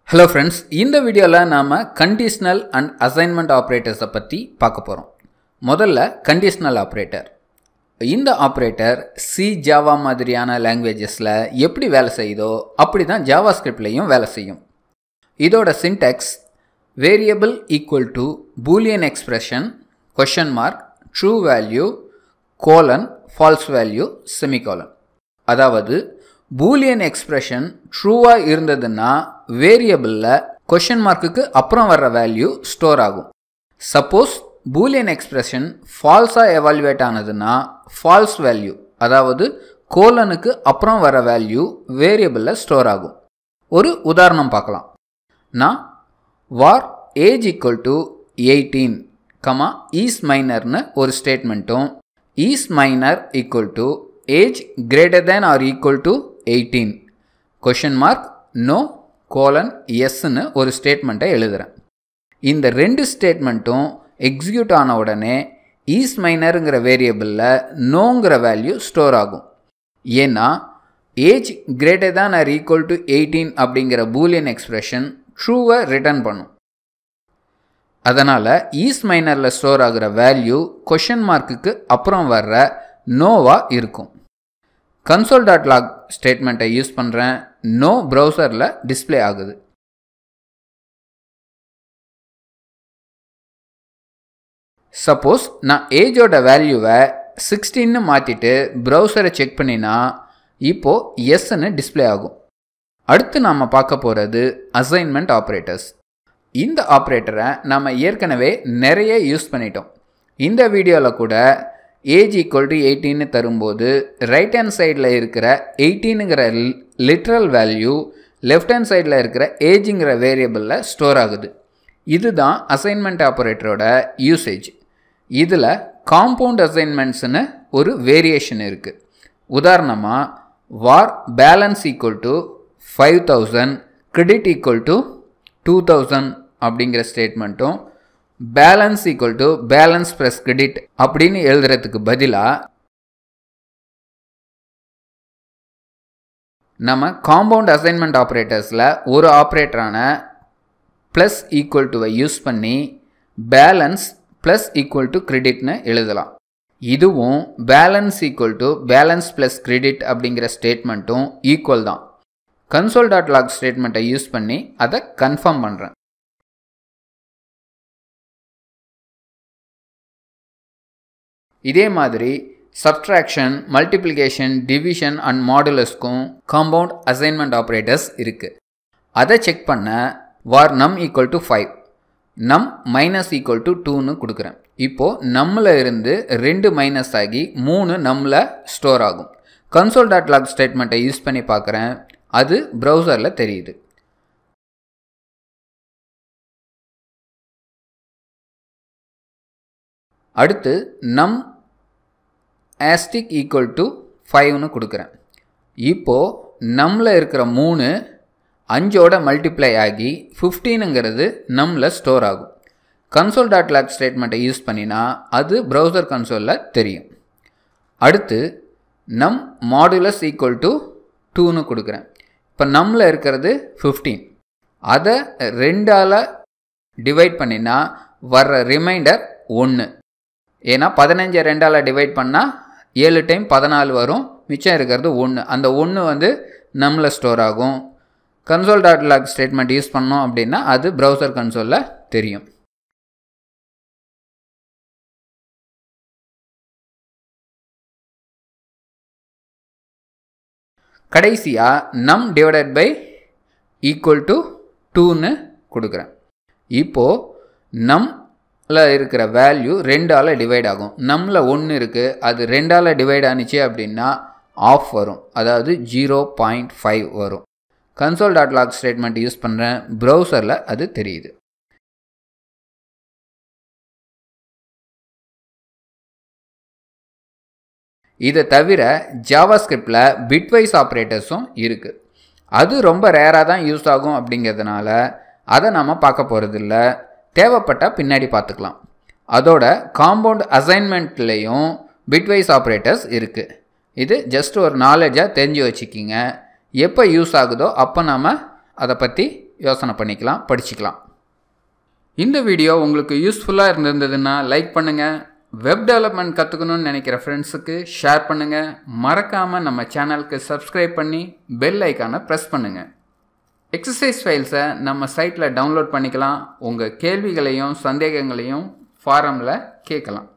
hello friends இந்த வீடியோவில் நாம் கண்டிஷ்னல் அண்ட் அசைன்மெண்ட் ஆப்ரேட்டர்ஸை பற்றி பார்க்க போகிறோம் முதல்ல கண்டிஷ்னல் ஆப்ரேட்டர் இந்த ஆப்ரேட்டர் சி ஜாவா மாதிரியான லாங்குவேஜஸில் எப்படி வேலை செய்யுதோ அப்படி தான் ஜாவா ஸ்கிரிப்ட்லேயும் வேலை செய்யும் இதோட syntax variable equal to Boolean expression question mark true value colon false value semicolon அதாவது பூலியன் எக்ஸ்பிரஷன் ட்ரூவாக இருந்ததுன்னா வேரியபிளில் கொஷன் மார்க்குக்கு அப்புறம் வர்ற வேல்யூ ஸ்டோர் ஆகும் சப்போஸ் பூலியன் எக்ஸ்பிரஷன் ஃபால்ஸாக எவால்வேட் ஆனதுன்னா ஃபால்ஸ் வேல்யூ அதாவது கோலனுக்கு அப்புறம் வர வேல்யூ வேரியபிளில் ஸ்டோர் ஆகும் ஒரு உதாரணம் பார்க்கலாம் நான் var age equal to eighteen comma is மைனர்னு ஒரு ஸ்டேட்மெண்ட்டும் is minor equal to age greater than or equal to eighteen question mark no colon எஸ்ன்னு ஒரு ஸ்டேட்மெண்ட்டை எழுதுகிறேன் இந்த ரெண்டு ஸ்டேட்மெண்ட்டும் எக்ஸிக்யூட் ஆன உடனே ஈஸ் மைனருங்கிற வேரியபிளில் நோங்கிற வேல்யூ ஸ்டோர் ஆகும் ஏன்னா age greater than or equal to eighteen அப்படிங்கிற பூலியன் எக்ஸ்பிரஷன் ட்ரூவை ரிட்டர்ன் பண்ணும் அதனால் ஈஸ் மைனரில் ஸ்டோர் ஆகிற வேல்யூ கொஷன் மார்க்குக்கு அப்புறம் வர்ற நோவா இருக்கும் கன்சோல் டாட் லாக் ஸ்டேட்மெண்ட்டை யூஸ் பண்ணுறேன் நோ ப்ரௌசரில் டிஸ்பிளே ஆகுது சப்போஸ் நான் ஏஜோட வேல்யூவை சிக்ஸ்டீன்னு மாற்றிட்டு ப்ரௌசரை செக் பண்ணினா இப்போது எஸ்ன்னு டிஸ்பிளே ஆகும் அடுத்து நாம் பார்க்க போகிறது அசைன்மெண்ட் ஆப்ரேட்டர்ஸ் இந்த ஆப்ரேட்டரை நம்ம ஏற்கனவே நிறைய யூஸ் பண்ணிட்டோம் இந்த வீடியோவில் கூட ஏஜ் ஈக்குவல் டு எயிட்டீன்னு தரும்போது ரைட் ஹேண்ட் சைடில் இருக்கிற எயிட்டீனுங்கிற லிட்ரல் வேல்யூ லெஃப்ட் ஹேண்ட் சைடில் இருக்கிற ஏஜுங்கிற வேரியபிளில் ஸ்டோர் ஆகுது இதுதான் அசைன்மெண்ட் ஆப்ரேட்டரோட யூசேஜ் இதில் காம்பவுண்ட் அசைன்மெண்ட்ஸ்னு ஒரு வேரியேஷன் இருக்குது உதாரணமாக var balance equal to five thousand credit equal to two thousand அப்படிங்கிற ஸ்டேட்மெண்ட்டும் balance equal to balance plus credit அப்படின்னு எழுதுறதுக்கு பதிலாக நம்ம காம்பவுண்ட் அசைன்மெண்ட் ஆப்ரேட்டர்ஸில் ஒரு ஆப்ரேட்டரான ப்ளஸ் ஈக்குவல் டுவை யூஸ் பண்ணி பேலன்ஸ் ப்ளஸ் ஈக்குவல் டு கிரெடிட்னு எழுதலாம் இதுவும் balance equal to balance plus credit அப்படிங்கிற ஸ்டேட்மெண்ட்டும் ஈக்குவல் தான் கன்சோல் டாட் லாக் ஸ்டேட்மெண்ட்டை யூஸ் பண்ணி அதை கன்ஃபார்ம் பண்ணுறேன் இதே மாதிரி சப்ட்ராக்ஷன் மல்டிப்ளிகேஷன் டிவிஷன் அண்ட் மாடுலஸ்க்கும் காம்பவுண்ட் அசைன்மெண்ட் ஆப்ரேட்டர்ஸ் இருக்குது அதை செக் பண்ண var num equal to five num minus equal to டூன்னு கொடுக்குறேன் இப்போது நம்மில் இருந்து ரெண்டு மைனஸ் ஆகி மூணு நம்மில் ஸ்டோர் ஆகும் கன்சோல் டாட் லாக் ஸ்டேட்மெண்ட்டை யூஸ் பண்ணி பார்க்குறேன் அது ப்ரௌசரில் தெரியுது அடுத்து நம் ஆஸ்டிக் ஈக்குவல் டு ஃபைவ்னு கொடுக்குறேன் இப்போது நம்மில் இருக்கிற மூணு அஞ்சோட மல்டிப்ளை ஆகி ஃபிஃப்டீனுங்கிறது நம்மில் ஸ்டோர் ஆகும் கன்சோல் டாட் லாக் ஸ்டேட்மெண்ட்டை யூஸ் பண்ணினா அது ப்ரௌசர் கன்சோலில் தெரியும் அடுத்து நம் மாடுலஸ் ஈக்குவல் டு டூன்னு கொடுக்குறேன் இப்போ நம்மில் இருக்கிறது ஃபிஃப்டீன் அதை ரெண்டால் டிவைட் பண்ணினா வர்ற ரிமைண்டர் ஒன்று ஏன்னா பதினஞ்சை ரெண்டால் டிவைட் பண்ணால் ஏழு டைம் பதினாலு வரும் மிச்சம் இருக்கிறது ஒன்று அந்த ஒன்று வந்து நம்மள ஸ்டோர் ஆகும் console dot log statement use பண்ணோம் அப்படின்னா அது ப்ரௌசர் கன்சோலில் தெரியும் கடைசியாக நம் டிவைடட் பை ஈக்குவல் டு டூன்னு கொடுக்குறேன் இப்போது நம்மில் இருக்கிற வேல்யூ ரெண்டால் டிவைட் ஆகும் நம்மில் ஒன்று இருக்குது அது ரெண்டால் டிவைட் ஆனிச்சு அப்படின்னா ஆஃப் வரும் அதாவது ஜீரோ பாயிண்ட் ஃபைவ் வரும் console dot log statement use பண்ணுறேன் ப்ரௌசரில் அது தெரியுது இதை தவிர ஜாவா ஸ்கிரிப்டில் பிட்வைஸ் ஆப்ரேட்டர்ஸும் இருக்குது அது ரொம்ப ரேராக தான் யூஸ் ஆகும் அப்படிங்கிறதுனால அதை நாம் பார்க்க போகிறதில்ல தேவைப்பட்டால் பின்னாடி பார்த்துக்கலாம் அதோட காம்பவுண்ட் அசைன்மெண்ட்லேயும் பிட்வைஸ் ஆப்ரேட்டர்ஸ் இருக்குது இது ஜஸ்ட் ஒரு நாலேஜாக தெரிஞ்சு வச்சுக்கிங்க எப்போ யூஸ் ஆகுதோ அப்போ நாம் அதை பற்றி யோசனை பண்ணிக்கலாம் படிச்சுக்கலாம் இந்த வீடியோ உங்களுக்கு யூஸ்ஃபுல்லாக இருந்திருந்ததுன்னா லைக் பண்ணுங்கள் வெப் டெவலப்மெண்ட் கற்றுக்கணும்னு நினைக்கிற ஃப்ரெண்ட்ஸுக்கு ஷேர் பண்ணுங்கள் மறக்காமல் நம்ம சேனலுக்கு சப்ஸ்கிரைப் பண்ணி பெல் ஐக்கானை ப்ரெஸ் பண்ணுங்கள் எக்ஸசைஸ் ஃபைல்ஸை நம்ம சைட்டில் டவுன்லோட் பண்ணிக்கலாம் உங்கள் கேள்விகளையும் சந்தேகங்களையும் ஃபாரமில் கேட்கலாம்